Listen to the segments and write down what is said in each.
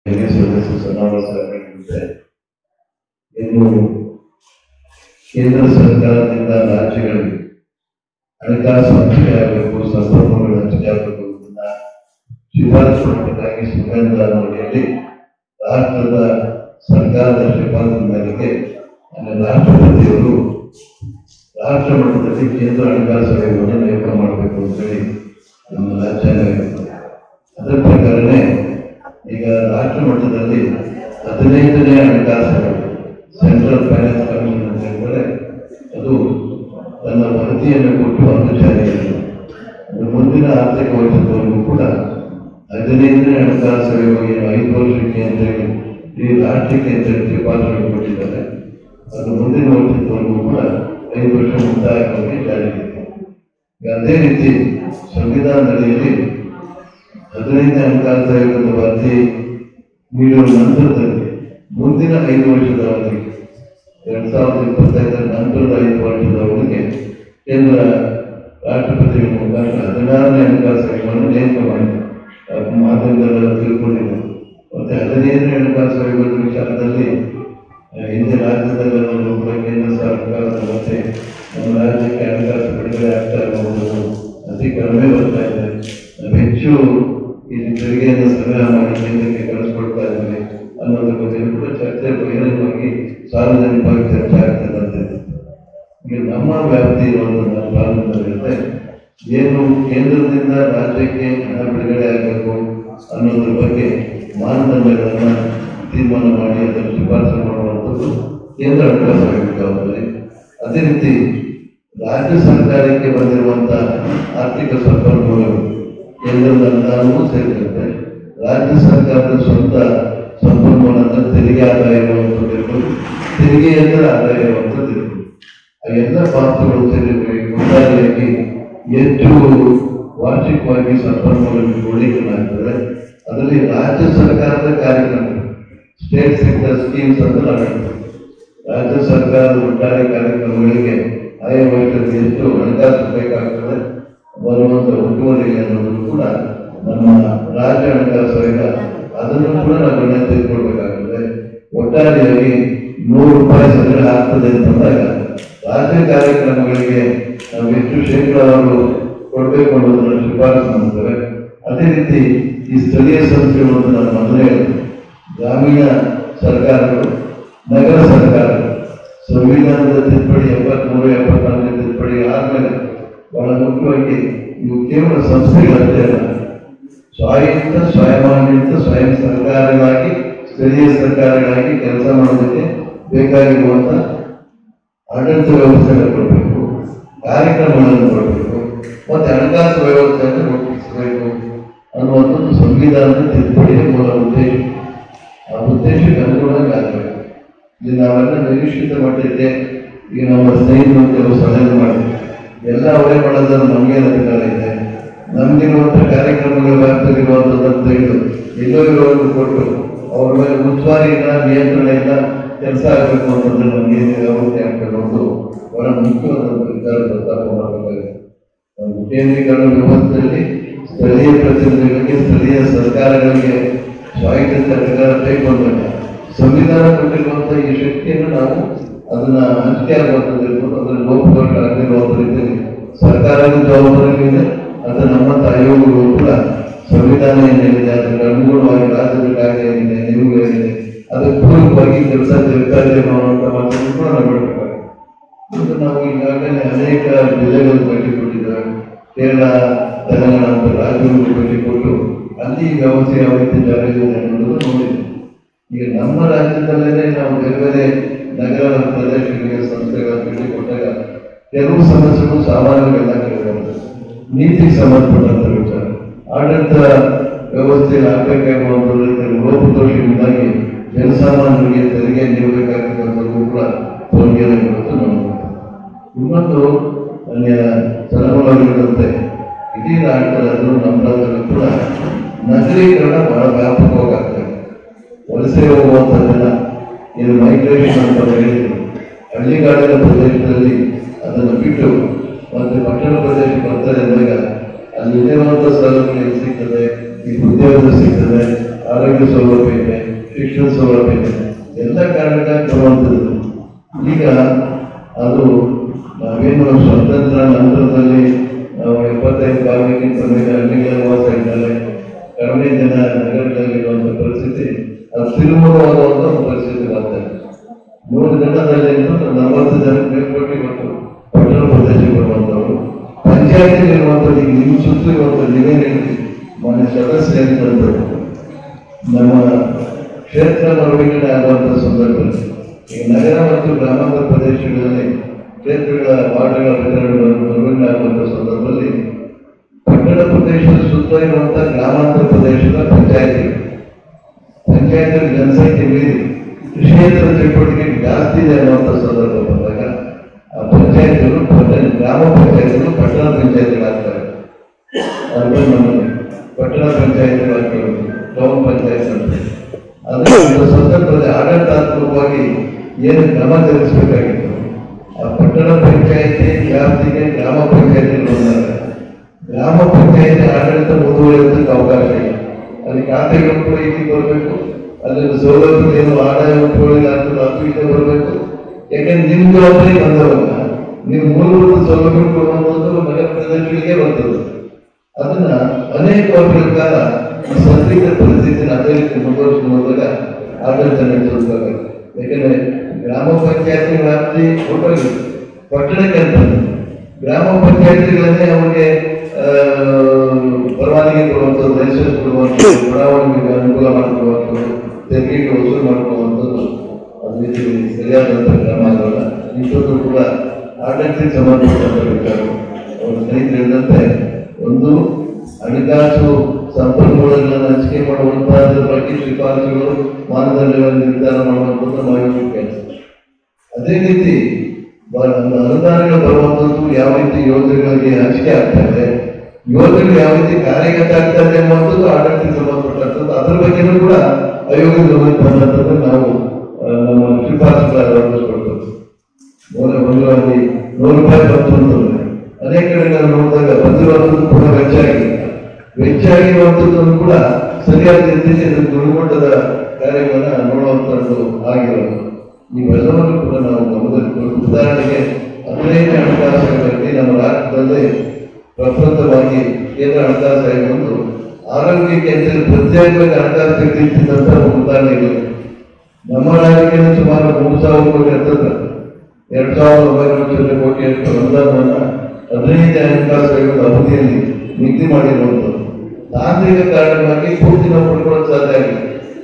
ಹಿರಿಯ ಸದಸ್ಯ ಸಮಾವೇಶ ನಡೆದಿದೆ ಇನ್ನು ಕೇಂದ್ರ ಸರ್ಕಾರದಿಂದ ರಾಜ್ಯಗಳಿಗೆ ಹಣಕಾಸು ಹಂಚಿಕೆ ಆಗಬೇಕು ಸಂಪನ್ಮೂಲಗಳ ಹಂಚಿಕೆ ಆಗಬೇಕು ಇದನ್ನ ಶಿಫಾರಸು ಮಾಡಬೇಕಾಗಿ ಸಂವಿಧಾನದ ಅಡಿಯಲ್ಲಿ ರಾಷ್ಟ್ರದ ಸರ್ಕಾರದ ಶಿಫಾರಸು ಮೇರೆಗೆ ಅಲ್ಲಿ ರಾಷ್ಟ್ರಪತಿಯವರು ರಾಷ್ಟ್ರ ಮಟ್ಟದಲ್ಲಿ ಕೇಂದ್ರ ಹಣಕಾಸು ಆಯೋಗವನ್ನು ನೇಮಕ ಮಾಡಬೇಕು ಅಂತೇಳಿ ನಮ್ಮ ರಾಜ್ಯಾಂಗ ಇರ್ತದೆ ಅದರ ಪ್ರಕಾರನೇ ಈಗ ರಾಷ್ಟ್ರ ಮಟ್ಟದಲ್ಲಿ ಹದಿನೈದನೇ ಹಣಕಾಸು ಆಯೋಗ ಸೆಂಟ್ರಲ್ ಫೈನಾನ್ಸ್ ಕಮಿಷನ್ ಅಂತ ಹೇಳಿದ್ರೆ ಅದು ತನ್ನ ವರದಿಯನ್ನು ಕೊಟ್ಟು ಅದು ಜಾರಿಯಾಗಿದೆ ಅದು ಮುಂದಿನ ಆರ್ಥಿಕ ವರ್ಷದವರೆಗೂ ಕೂಡ ಹದಿನೈದನೇ ಹಣಕಾಸು ಆಯೋಗ ಏನು ಐದು ವರ್ಷಕ್ಕೆ ಅಂತ ಹೇಳಿ ಈ ರಾಷ್ಟ್ರಕ್ಕೆ ಅಂತ ಹೇಳಿ ಶಿಫಾರಸು ಕೊಟ್ಟಿದ್ದಾರೆ ಅದು ಮುಂದಿನ ವರ್ಷದವರೆಗೂ ಕೂಡ ಐದು ವರ್ಷ ಮುಕ್ತಾಯವಾಗಿ ಜಾರಿಯಾಗಿದೆ ಈಗ ಅದೇ ರೀತಿ ಸಂವಿಧಾನದಲ್ಲಿ ಹದಿನೈದನೇ ಹಣಕಾಸು ಆಯೋಗದ ವರದಿ ನೀಡುವ ನಂತರದಲ್ಲಿ ಮುಂದಿನ ಐದು ವರ್ಷದ ಅವಧಿಗೆ ಎರಡ್ ಸಾವಿರದ ಇಪ್ಪತ್ತೈದರ ನಂತರದ ಐದು ವರ್ಷದ ಅವಧಿಗೆ ಕೇಂದ್ರ ರಾಷ್ಟ್ರಪತಿಗಳ ಮುಖಾಂತರ ಹದಿನಾರನೇ ಹಣಕಾಸು ಆಯೋಗವನ್ನು ನೇಮಕ ಮಾಡಿದೆ ಅದು ಮಾಧ್ಯಮದಲ್ಲ ತಿಳ್ಕೊಂಡಿದೆ ಮತ್ತೆ ಹದಿನೈದನೇ ಹಣಕಾಸು ಆಯೋಗದ ವಿಚಾರದಲ್ಲಿ ಆ, ಹಿಂದೆ ರಾಜ್ಯದಲ್ಲೆಲ್ಲರೂ ಕೂಡ ಕೇಂದ್ರ ಸರ್ಕಾರದ ಮತ್ತೆ ನಮ್ಮ ರಾಜ್ಯಕ್ಕೆ ಹಣಕಾಸು ಬಿಡುಗಡೆ ಆಗ್ತಾ ಇರಬಹುದು ಅತಿ ಕಡಿಮೆ ಬರ್ತಾ ಇದೆ ನಾವು ಹೆಚ್ಚು ಈ ತೆರಿಗೆಯನ್ನು ಸಂಗ್ರಹ ಮಾಡಿ ಕೇಂದ್ರಕ್ಕೆ ಕಳಿಸ್ಕೊಡ್ತಾ ಇದ್ದೀವಿ ಅನ್ನೋದ್ರ ಬಗ್ಗೆ ಕೂಡ ಚರ್ಚೆ ಬಹಿರಂಗವಾಗಿ ಸಾರ್ವಜನಿಕವಾಗಿ ಚರ್ಚೆ ಆಗ್ತದೆ ಅಂತ ಇದೆ. ಈಗ ನಮ್ಮ ವ್ಯಾಪ್ತಿ ಇರುವಂತಹ ಪ್ರಾರಂಭದಲ್ಲಿರುತ್ತೆ ಏನು ಕೇಂದ್ರದಿಂದ ರಾಜ್ಯಕ್ಕೆ ಹಣ ಬಿಡುಗಡೆ ಆಗಬೇಕು ಅನ್ನೋದ್ರ ಬಗ್ಗೆ ಮಾನದಂಡಗಳನ್ನ ತೀರ್ಮಾನ ಮಾಡಿ ಅದನ್ನು ಶಿಫಾರಸು ಮಾಡುವಂಥದ್ದು ಕೇಂದ್ರ ಹಣಕಾಸು ಆಯೋಗದ ಜವಾಬ್ದಾರಿ ಅದೇ ರೀತಿ ರಾಜ್ಯ ಸರ್ಕಾರಕ್ಕೆ ಬಂದಿರುವಂತಹ ಆರ್ಥಿಕ ಸಂಪನ್ಮೂಲಗಳು ಕೇಂದ್ರದ ಅನುದಾನವೂ ಸೇರಿರುತ್ತೆ ರಾಜ್ಯ ಸರ್ಕಾರದ ಸ್ವಂತ ಸಂಪನ್ಮೂಲ ಅಂದ್ರೆ ತೆರಿಗೆ ಆದಾಯ ಇರುವಂಥದ್ದು ಇರ್ಬೋದು ತೆರಿಗೆಯೇತರ ಆದಾಯ ಇರುವಂಥದ್ದು ಇರ್ಬೋದು ಆ ಎಲ್ಲ ಪಾತ್ರಗಳು ಸೇರಿರಬೇಕು ಒಟ್ಟಾರೆಯಾಗಿ ಹೆಚ್ಚು ವಾರ್ಷಿಕವಾಗಿ ಸಂಪನ್ಮೂಲ ಕ್ರೋಢೀಕರಣಾಗ್ತದೆ ಅದರಲ್ಲಿ ರಾಜ್ಯ ಸರ್ಕಾರದ ಕಾರ್ಯಕ್ರಮ ಸ್ಟೇಟ್ ಸೆಕ್ಟರ್ ಸ್ಕೀಮ್ಸ್ ಅಂತ ನಾವು ಹೇಳ್ತೀವಿ ರಾಜ್ಯ ಸರ್ಕಾರದ ಒಟ್ಟಾರೆ ಕಾರ್ಯಕ್ರಮಗಳಿಗೆ ಆಯಾ ವರ್ಷಕ್ಕೆ ಎಷ್ಟು ಹಣಕಾಸು ಬೇಕಾಗ್ತದೆ ಬರುವಂತ ಹುಟ್ಟುವರಿಗೆ ಅನ್ನೋದು ಕೂಡ ನಮ್ಮ ರಾಜ್ಯ ಹಣಕಾಸು ಆಯೋಗ ಅದನ್ನು ಕೂಡ ನಾವು ಗಣನೆ ತೆಗೆದುಕೊಳ್ಬೇಕಾಗ್ತದೆ ಒಟ್ಟಾರೆಯಾಗಿ ನೂರು ರೂಪಾಯಿ ಸಂಗ್ರಹ ಆಗ್ತದೆ ಅಂತಂದಾಗ ರಾಜ್ಯ ಕಾರ್ಯಕ್ರಮಗಳಿಗೆ ನಾವು ಎಷ್ಟು ಶೇಕಡಾವಾರು ಕೊಡಬೇಕು ಅನ್ನೋದನ್ನು ಶಿಫಾರಸು ಮಾಡ್ತೇವೆ ಅದೇ ರೀತಿ ಈ ಸ್ಥಳೀಯ ಸಂಸ್ಥೆಗಳು ಅಂತ ನಾನು ಮೊದಲೇ ಹೇಳಿದೆ ಗ್ರಾಮೀಣ ಸರ್ಕಾರಗಳು ನಗರ ಸರ್ಕಾರಗಳು ಸಂವಿಧಾನದ ತಿದ್ದುಪಡಿ ಎಪ್ಪತ್ಮೂರು ಎಪ್ಪತ್ನಾಲ್ಕನೇ ತಿದ್ದುಪಡಿ ಆದ್ಮೇಲೆ ಬಹಳ ಮುಖ್ಯವಾಗಿ ಇವು ಕೇವಲ ಸಂಸ್ಥೆಗಳಷ್ಟೇ ಅಲ್ಲ ಸ್ವಾಯತ್ತ ಸ್ವಯಮಾನ್ವಿತ ಸ್ವಯಂ ಸರ್ಕಾರಗಳಾಗಿ ಸ್ಥಳೀಯ ಸರ್ಕಾರಗಳಾಗಿ ಕೆಲಸ ಮಾಡೋದಕ್ಕೆ ಬೇಕಾಗಿರುವಂತ ಆಡಳಿತ ವ್ಯವಸ್ಥೆಯನ್ನು ಕೊಡಬೇಕು ಕಾರ್ಯಕ್ರಮಗಳನ್ನು ಕೊಡಬೇಕು ಮತ್ತೆ ಹಣಕಾಸು ವ್ಯವಸ್ಥೆಯನ್ನು ರೂಪಿಸಬೇಕು ಅನ್ನುವಂಥದ್ದು ಸಂವಿಧಾನದ ತಿದ್ದುಪಡಿಯ ಮೂಲ ಉದ್ದೇಶ ಆ ಉದ್ದೇಶಕ್ಕೆ ಅನುಗುಣವಾಗಿ ಆಗಬೇಕು ಇಲ್ಲಿ ನಾವೆಲ್ಲ ನಿರೀಕ್ಷಿತ ಮಟ್ಟಕ್ಕೆ ಈಗ ನಮ್ಮ ಸ್ನೇಹಿತರು ಕೆಲವು ಸಲಹೆ ಮಾಡಿ ಎಲ್ಲ ಅವರೇ ಮಾಡೋದನ್ನು ನಮಗೆ ಅಧಿಕಾರ ಇದೆ ನಮ್ಗಿರುವಂತ ಕಾರ್ಯಕ್ರಮಗಳ ವ್ಯಾಪ್ತಿಗಿರುವಂಥದ್ದು ಅಂತ ಹೇಳಿ ಎಲ್ಲೋ ಇರೋರು ಕೊಟ್ಟು ಅವ್ರ ಮೇಲೆ ಮುಚ್ಚುವಾರಿಯಿಂದ ನಿಯಂತ್ರಣ ಇಲ್ಲ ಕೆಲಸ ಆಗಬೇಕು ಅಂತಂದ್ರೆ ನಮ್ಗೆ ಏನು ವ್ಯವಸ್ಥೆ ಆಗ್ತದೆ ಅನ್ನೋದು ಬಹಳ ಮುಖ್ಯವಾದಂಥ ವಿಚಾರ ಪ್ರಸ್ತಾಪ ಮಾಡಬೇಕಾಗಿದೆ ನಾವು ಕೇಂದ್ರೀಕರಣ ವ್ಯವಸ್ಥೆಯಲ್ಲಿ ಸ್ಥಳೀಯ ಪ್ರತಿನಿಧಿಗಳಿಗೆ ಸ್ಥಳೀಯ ಸರ್ಕಾರಗಳಿಗೆ ಸ್ವಾಯತ್ತತೆ ಅಧಿಕಾರ ಬೇಕು ಅಂದಾಗ ಸಂವಿಧಾನ ಕೊಟ್ಟಿರುವಂತಹ ಈ ಶಕ್ತಿಯನ್ನು ನಾವು ಅದನ್ನ ಹಂಚಿಕೆ ಆಗುವಂಥದ್ದು ಇರ್ಬೋದು ಅದರ ಲೋಪದೋಷ ಆಗಿರುವಂಥ ರೀತಿಯಲ್ಲಿ ಸರ್ಕಾರದ ಜವಾಬ್ದಾರಿ ಇದೆ ಮತ್ತು ನಮ್ಮ ಆಯೋಗಗಳು ಕೂಡ ಸಂವಿಧಾನ ಏನಿದೆ ಅದಕ್ಕೆ ಅನುಗುಣವಾಗಿ ರಾಜ್ಯದ ಕಾಯ್ದೆ ಏನಿದೆ ನಿಯಮಗಳೇನಿದೆ ಅದಕ್ಕೆ ಪೂರಕವಾಗಿ ಕೆಲಸ ಜರುಗ್ತಾ ಇದೆ ಅನ್ನುವಂಥ ಮಾತನ್ನು ಕೂಡ ನಾವು ಮಾಡಬೇಕಾಗುತ್ತೆ ಮತ್ತು ನಾವು ಈಗಾಗಲೇ ಅನೇಕ ಜಿಲ್ಲೆಗಳು ಭೇಟಿ ಕೊಟ್ಟಿದ್ದೇವೆ ಕೇರಳ ತೆಲಂಗಾಣ ಅಂತ ರಾಜ್ಯಗಳಿಗೆ ಭೇಟಿ ಕೊಟ್ಟು ಅಲ್ಲಿ ಈ ವ್ಯವಸ್ಥೆ ಯಾವ ರೀತಿ ಜಾರಿಯಲ್ಲಿದೆ ಅನ್ನೋದನ್ನು ನೋಡಿದ್ದೇವೆ ಈಗ ನಮ್ಮ ರಾಜ್ಯದಲ್ಲೇ ನಾವು ಬೇರೆ ಬೇರೆ ನಗರ ಪ್ರದೇಶಗಳಿಗೆ ಸಂಸ್ಥೆಗಳ ಭೇಟಿ ಕೊಟ್ಟಾಗ ಕೆಲವು ಸಮಸ್ಯೆಗಳು ಸಾಮಾನ್ಯವೆಲ್ಲ ಕೇಳಿರುವಂಥದ್ದು ನೀತಿಗೆ ಸಂಬಂಧಪಟ್ಟಂತ ವಿಚಾರ ಆಡಳಿತ ವ್ಯವಸ್ಥೆಯಲ್ಲಿ ಆಗಬೇಕಾಗಿರುವಂಥದ್ದು ಕೆಲವು ಲೋಪದೋಷದಿಂದಾಗಿ ಜನಸಾಮಾನ್ಯರಿಗೆ ತೆರಿಗೆ ನೀಡಬೇಕಾಗಿರುವಂಥದ್ದು ಕೂಡ ತೊಂದರೆ ಇವತ್ತು ನಾವು ನೋಡ್ತೇವೆ. ಇನ್ನೊಂದು ಅಲ್ಲಿಯ ಜನಮೂಲಗಳಿದಂತೆ ಇಡೀ ರಾಷ್ಟ್ರದಲ್ಲೂ ನಮ್ಮ ರಾಜ್ಯದಲ್ಲೂ ಕೂಡ ನಗರೀಕರಣ ಬಹಳ ವ್ಯಾಪಕವಾಗ್ತದೆ ವಲಸೆ ಹೋಗುವಂತ ಜನ ಇದು ಮೈಗ್ರೇಷನ್ ಅಂತ ಹೇಳಿದ್ರು ಹಳ್ಳಿಗಾಡಿನ ಪ್ರದೇಶದಲ್ಲಿ ಅದನ್ನು ಬಿಟ್ಟು ಮತ್ತೆ ಪಟ್ಟಣ ಪ್ರದೇಶ ಬರ್ತಾರೆ ಅಂದಾಗ ಅಲ್ಲಿ ಇಲ್ಲಿರುವಂತ ಸೌಲಭ್ಯ ಎಲ್ಲಿ ಸಿಗ್ತದೆ ಈ ಉದ್ಯೋಗ ಸಿಗ್ತದೆ ಆರೋಗ್ಯ ಸೌಲಭ್ಯ ಇದೆ ಶಿಕ್ಷಣ ಸೌಲಭ್ಯ ಇದೆ ಎಲ್ಲ ಕಾರಣಕ್ಕಾಗಿ ಬರುವಂಥದ್ದು ಈಗ ಅದು ನಾವೇನು ಸ್ವಾತಂತ್ರ್ಯ ನಂತರದಲ್ಲಿ ನಾವು ಎಪ್ಪತ್ತೈದು ಭಾಗಕ್ಕಿಂತ ಮೇಲೆ ಹಳ್ಳಿಗಳಲ್ಲಿ ವಾಸ ಇದ್ದಾರೆ ಕಡಿಮೆ ಜನ ನಗರದಲ್ಲಿರುವಂಥ ಪರಿಸ್ಥಿತಿ ಅದು ತಿರುಮುವಾಗುವಂಥ ಒಂದು ಪರಿಸ್ಥಿತಿ ಬರ್ತಾರೆ ನೂರು ಜನದಲ್ಲಿ ನಲವತ್ತು ಜನ ಮೇಲ್ಪಟ್ಟು ಇವತ್ತು ಪಟ್ಟಣ ಪ್ರದೇಶಕ್ಕೆ ಬರುವಂಥವ್ರು ಪಂಚಾಯತಿ ಇರುವಂಥದ್ದು ಈಗ ನಿಮ್ಮ ಸುತ್ತ ಇರುವಂಥ ನೀವೇನು ಮನೆ ಸದಸ್ಯರಿದ್ದಂಥದ್ದು ನಮ್ಮ ಕ್ಷೇತ್ರ ಮರುವಿಂಗಡಣೆ ಆಗುವಂಥ ಸಂದರ್ಭದಲ್ಲಿ ಈಗ ನಗರ ಮತ್ತು ಗ್ರಾಮಾಂತರ ಪ್ರದೇಶಗಳಲ್ಲಿ ಕ್ಷೇತ್ರಗಳ ವಾರ್ಡ್ಗಳ ವಿತರಣೆ ಮರುವಿಂಗಡಣೆ ಆಗುವಂಥ ಸಂದರ್ಭದಲ್ಲಿ ಪಟ್ಟಣ ಪ್ರದೇಶದ ಸುತ್ತ ಇರುವಂಥ ಗ್ರಾಮಾಂತರ ಪ್ರದೇಶದ ಪಂಚಾಯತಿ ಪಂಚಾಯತ್ ಜನಸಂಖ್ಯೆ ಮೀರಿ ಕೃಷಿಯೇತರ ಚಟುವಟಿಕೆ ಜಾಸ್ತಿ ಇದೆ ಅನ್ನುವಂಥ ಸಂದರ್ಭ ಬಂದಾಗ ಆ ಪಂಚಾಯತ್ಗಳು ಪಟ್ಟಣ ಗ್ರಾಮ ಪಂಚಾಯತ್ಗಳು ಪಟ್ಟಣ ಪಂಚಾಯತ್ಗಳಾಗ್ತವೆ ಅರ್ಬನ್ ನಮ್ಮಲ್ಲಿ ಪಟ್ಟಣ ಪಂಚಾಯತ್ಗಳಾಗ್ತವೆ ಟೌನ್ ಪಂಚಾಯತ್ ಅಂತ ಅದ್ರ ಒಂದು ಸಂದರ್ಭದಲ್ಲಿ ಆಡಳಿತಾತ್ಮಕವಾಗಿ ಏನು ಕ್ರಮ ಜರುಗಿಸಬೇಕಾಗಿತ್ತು ಆ ಪಟ್ಟಣ ಪಂಚಾಯತಿ ವ್ಯಾಪ್ತಿಗೆ ಗ್ರಾಮ ಪಂಚಾಯತಿಗಳು ಬಂದಾಗ ಗ್ರಾಮ ಪಂಚಾಯತಿ ಆಡಳಿತ ಮುಂದುವರಿಯೋದಕ್ಕೆ ಅವಕಾಶ ಇಲ್ಲ ಅಲ್ಲಿ ಖಾತೆಗಳು ಕೂಡ ಇಲ್ಲಿ ಬರಬೇಕು ಅಲ್ಲಿ ಸೌಲಭ್ಯ ಏನು ಆದಾಯ ಉತ್ಪನ್ನ ಆಗ್ತದೆ ಅದು ಇದೆ ಬರಬೇಕು ಯಾಕಂದ್ರೆ ನಿಮ್ ಜವಾಬ್ದಾರಿ ಬಂದವಾಗ ನೀವು ಮೂಲಭೂತ ಸೌಲಭ್ಯ ಕೊಡುವಂಥದ್ದು ನಗರ ಪ್ರದೇಶಗಳಿಗೆ ಬರ್ತದೆ ಅದನ್ನ ಅನೇಕ ವರ್ಷಗಳ ಕಾಲ ಈ ಸಂದಿಗ್ಧ ಪರಿಸ್ಥಿತಿನ ಅದೇ ರೀತಿ ಮುಂದುವರಿಸ್ಕೊಂಡು ಹೋದಾಗ ಆಡಳಿತ ನಡೆಸಬೇಕಾಗುತ್ತೆ ಯಾಕಂದ್ರೆ ಗ್ರಾಮ ಪಂಚಾಯತಿ ವ್ಯಾಪ್ತಿ ಒಟ್ಟಾಗಿ ಪಟ್ಟಣಕ್ಕೆ ಅಂತ ಗ್ರಾಮ ಪಂಚಾಯತಿಗಳನ್ನೇ ಅವರಿಗೆ ಆ, ಪರವಾನಗಿ ಕೊಡುವಂಥದ್ದು ಲೈಸೆನ್ಸ್ ಕೊಡುವಂಥದ್ದು ಚುನಾವಣೆಗೆ ಅನುಕೂಲ ಮಾಡಿಕೊಡುವಂಥದ್ದು ತೆರಿಗೆ ವಸೂಲು ಮಾಡಿಕೊಳ್ಳುವಂಥದ್ದು ಅದು ರೀತಿ ಸರಿಯಾದಂಥ ಕ್ರಮ ಆಗಲ್ಲ ಇಷ್ಟೊಂದು ಕೂಡ ಆಡಳಿತಕ್ಕೆ ಸಂಬಂಧಪಟ್ಟಂತ ವಿಚಾರ ಅವರು ಸ್ನೇಹಿತರು ಹೇಳಿದಂತೆ ಒಂದು ಹಣಕಾಸು ಸಂಪನ್ಮೂಲಗಳನ್ನು ಹಂಚಿಕೆ ಮಾಡುವಂತಹದ್ರ ಬಗ್ಗೆ ಶಿಫಾರಸುಗಳು ಮಾನದಂಡಗಳನ್ನು ನಿರ್ಧಾರ ಮಾಡುವಂಥದ್ದು ನಾವು ಕೆಲಸ ಅದೇ ರೀತಿ ಬ- ಅನುದಾನಗಳು ಬರುವಂಥದ್ದು ಯಾವ ರೀತಿ ಯೋಜನೆಗಳಿಗೆ ಹಂಚಿಕೆ ಆಗ್ತದೆ ಯೋಜನೆಗಳು ಯಾವ ರೀತಿ ಕಾರ್ಯಗತ ಆಗ್ತದೆ ಅನ್ನುವಂಥದ್ದು ಆಡಳಿತಕ್ಕೆ ಸಂಬಂಧಪಟ್ಟಂಥದ್ದು ಅದ್ರ ಬಗ್ಗೆನೂ ಕೂಡ ಆಯೋಗದ ಗಮನಕ್ಕೆ ಬಂದಂಥದ್ದು ನಾವು ಆ, ನಮ್ಮ ಶಿಫಾರಸುಗಳನ್ನು ಅಳವಡಿಸ್ಕೊಳ್ತೇವೆ ಮೂಲ ಮೂಲವಾಗಿ ನೂರು ರೂಪಾಯಿ ಬಂತು ಅಂತಂದ್ರೆ ಅನೇಕ ಕಡೆ ನಾವು ನೋಡಿದಾಗ ಬಂದಿರುವಂಥದ್ದು ಕೂಡ ವೆಚ್ಚ ಆಗಿದೆ ವೆಚ್ಚ ಆಗಿರುವಂಥದ್ದನ್ನು ಕೂಡ ಸರಿಯಾದ ರೀತಿಯಲ್ಲಿ ಅದು ಗುಣಮಟ್ಟದ ಕಾರ್ಯಗಳನ್ನ ನೋಡುವಂಥದ್ದು ಆಗಿರೋದು ಇವೆಲ್ಲವನ್ನು ಕೂಡ ನಾವು ಗಮನದಲ್ಲಿಟ್ಟು ಉದಾಹರಣೆಗೆ ಹದಿನೈದನೇ ಹಣಕಾಸು ಆಯೋಗದಲ್ಲಿ ನಮ್ಮ ರಾಷ್ಟ್ರದಲ್ಲಿ ಪ್ರಪ್ರಥಮವಾಗಿ ಕೇಂದ್ರ ಹಣಕಾಸು ಆಯೋಗ ಒಂದು ಆರೋಗ್ಯಕ್ಕೆ ಅಂತ ಪ್ರತ್ಯೇಕವಾಗಿ ಹಣಕಾಸು ತೆಗೆದಿಟ್ಟಿದ್ದಂತ ಒಂದು ಉದಾಹರಣೆ ಇದೆ ನಮ್ಮ ರಾಜ್ಯಕ್ಕೆ ಸುಮಾರು ಮೂರು ಸಾವಿರ ಕೋಟಿ ಇರ್ತದೆ ಎರಡ್ ಸಾವಿರದ ಒಂಬೈನೂರ ಚಿಲ್ಲರೆ ಕೋಟಿ ಅಷ್ಟು ಅನುದಾನವನ್ನ ಹದಿನೈದು ಹಣಕಾಸು ಆಯೋಗದ ಅವಧಿಯಲ್ಲಿ ನಿಗದಿ ಮಾಡಿರುವಂಥದ್ದು ತಾಂತ್ರಿಕ ಕಾರಣವಾಗಿ ಪೂರ್ತಿ ನಾವು ಪಡ್ಕೊಳ್ಳೋಕೆ ಸಾಧ್ಯ ಆಗಿಲ್ಲ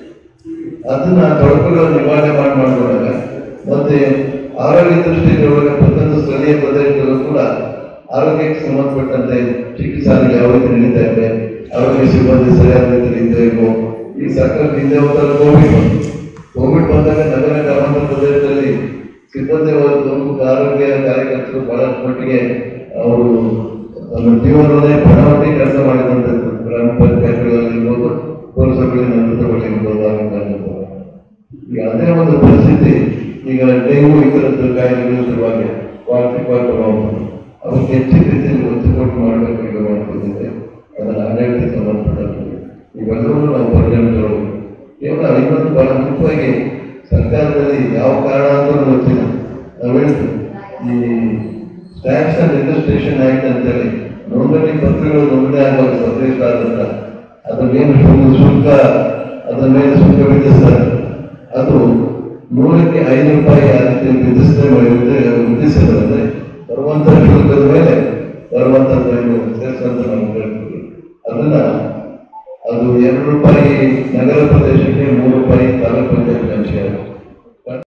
ಅದನ್ನ ತೊಡಕುಗಳನ್ನು ನಿವಾರಣೆ ಮಾಡಿ ಮಾಡಿಕೊಂಡಾಗ ಮತ್ತೆ ಆರೋಗ್ಯ ದೃಷ್ಟಿಯಿಂದ ಒಳಗೆ ಪ್ರತಿಯೊಂದು ಸ್ಥಳೀಯ ಪ್ರದೇಶದಲ್ಲೂ ಕೂಡ ಆರೋಗ್ಯಕ್ಕೆ ಸಂಬಂಧಪಟ್ಟಂತೆ ಚಿಕಿತ್ಸಾಲಯ ಯಾವ ರೀತಿ ನಡೀತಾ ಇದೆ ಆರೋಗ್ಯ ಸಿಬ್ಬಂದಿ ಸರಿಯಾದ ರೀತಿಯಲ್ಲಿ ಇದ್ದೇ ಇಲ್ವೋ ಈ ಸಾಕಷ್ಟು ಹಿಂದೆ ಹೋದಾಗ ಕೋವಿಡ್ ಬಂತು ಕೋವಿಡ್ ಬಂದಾಗ ನಗರ ಗ್ರಾಮಾಂತರ ಪ್ರದೇಶದಲ್ಲಿ ಸಿಬ್ಬಂದಿ ವರ್ಗ ಮತ್ತು ಆರೋಗ್ಯ ಕಾರ್ಯಕರ್ತರು ಬಹಳಷ್ಟು ಮಟ್ಟಿಗೆ ಅವರು ತಮ್ಮ ಜೀವನವನ್ನೇ ಪಣವಟ್ಟಿ ಕೆಲಸ ಮಾಡಿದಂಥದ್ದು ಗ್ರಾಮ ಪಂಚಾಯತ್ಗಳಲ್ಲಿರ್ಬೋದು ಪುರಸಭೆಗಳ ನೇತೃತ್ವಗಳಿರ್ಬೋದು ಆಗಿನ ಕಾಲದಲ್ಲಿ. ಈಗ ಅದೇ ಒಂದು ಪರಿಸ್ಥಿತಿ ಈಗ ಡೆಂಗು ಈ ಥರದ್ದು ಕಾಯಿಲೆಗಳು ಶುರುವಾಗಿ ವಾರ್ಷಿಕವಾಗಿ ಬರುವಂಥದ್ದು ಅವಕ್ಕೆ ಹೆಚ್ಚಿನ ರೀತಿಯಲ್ಲಿ ಒತ್ತು ಕೊಟ್ಟು ಮಾಡಬೇಕು ಈಗ ಮಾಡ್ತಿದ್ದೆ ಅದನ್ನು ಆಡಳಿತ ಸಂಬಂಧಪಟ್ಟದ್ದು ಇವೆಲ್ಲವೂ ನಾವು ಪರಿಗಣಿಸಬಹುದು ಕೇವಲ ಇನ್ನೊಂದು ಬಹಳ ಮುಖ್ಯವಾಗಿ ಸರ್ಕಾರದಲ್ಲಿ ಯಾವ ಕಾರಣ ಅಂತ ಗೊತ್ತಿಲ್ಲ ನಾವು ಹೇಳಿದ್ವಿ ಈ ಟ್ಯಾಕ್ಸ್ ಅಂಡ್ ರಿಜಿಸ್ಟ್ರೇಷನ್ ಆಕ್ಟ್ ಅಂತೇಳಿ ನೋಂದಣಿ ಪತ್ರಗಳು ನೋಂದಣಿ ಆಗುವಾಗ ಸದಸ್ಯರಾದಂತ ಅದ್ರ ಏನು ಶುಲ್ಕ ಶುಲ್ಕ ಅದರ ಮೇಲೆ ಶುಲ್ಕ ವಿಧಿಸ್ತಾರೆ ಅದು ನೂರಕ್ಕೆ ಐದು ರೂಪಾಯಿ ಆ ರೀತಿ ವಿಧಿಸದೆ ವಿಧಿಸಿದ್ರೆ ಬರುವಂತ ಶುಲ್ಕದ ಮೇಲೆ ಬರುವಂತದ್ದು ಸೇರಿಸಂತ ನಾವು ಹೇಳ್ತೀವಿ ಅದನ್ನ ಅದು ಎರಡು ರೂಪಾಯಿ ನಗರ ಪ್ರದೇಶಕ್ಕೆ ಮೂರು ರೂಪಾಯಿ ತಾಲೂಕು ಪಂಚಾಯತ್ ಹಂಚಿಕೆ ಆಗುತ್ತೆ